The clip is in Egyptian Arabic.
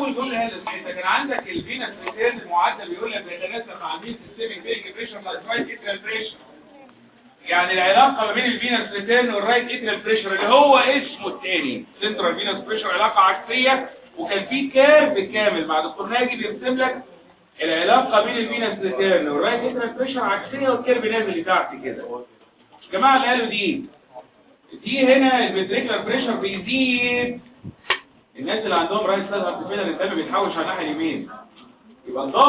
اول جمله هي اللي انت كان عندك الفينس ريتيرن المعدل بيقول لك بيتناسب مع مين سيستميك بيج بريشر لايت اتريال بريشر يعني العلاقه ما بين الفينس ريتيرن والرايت اتريال بريشر اللي هو اسمه الثاني سنترال فينس بريشر علاقه عكسيه وكان في كيرف كامل مع دكتور ناجي بيرسم لك العلاقه بين الفينس ريتيرن والرايت اتريال بريشر عكسيه والكيرف نازل لتحت كده الجماعه اللي قالوا دي دي هنا الفنتريكولار بريشر بيزيد الناس اللي عندهم رايت سايد هارت فيلر الدم بيتحوش على الناحيه اليمين يبقى الضغط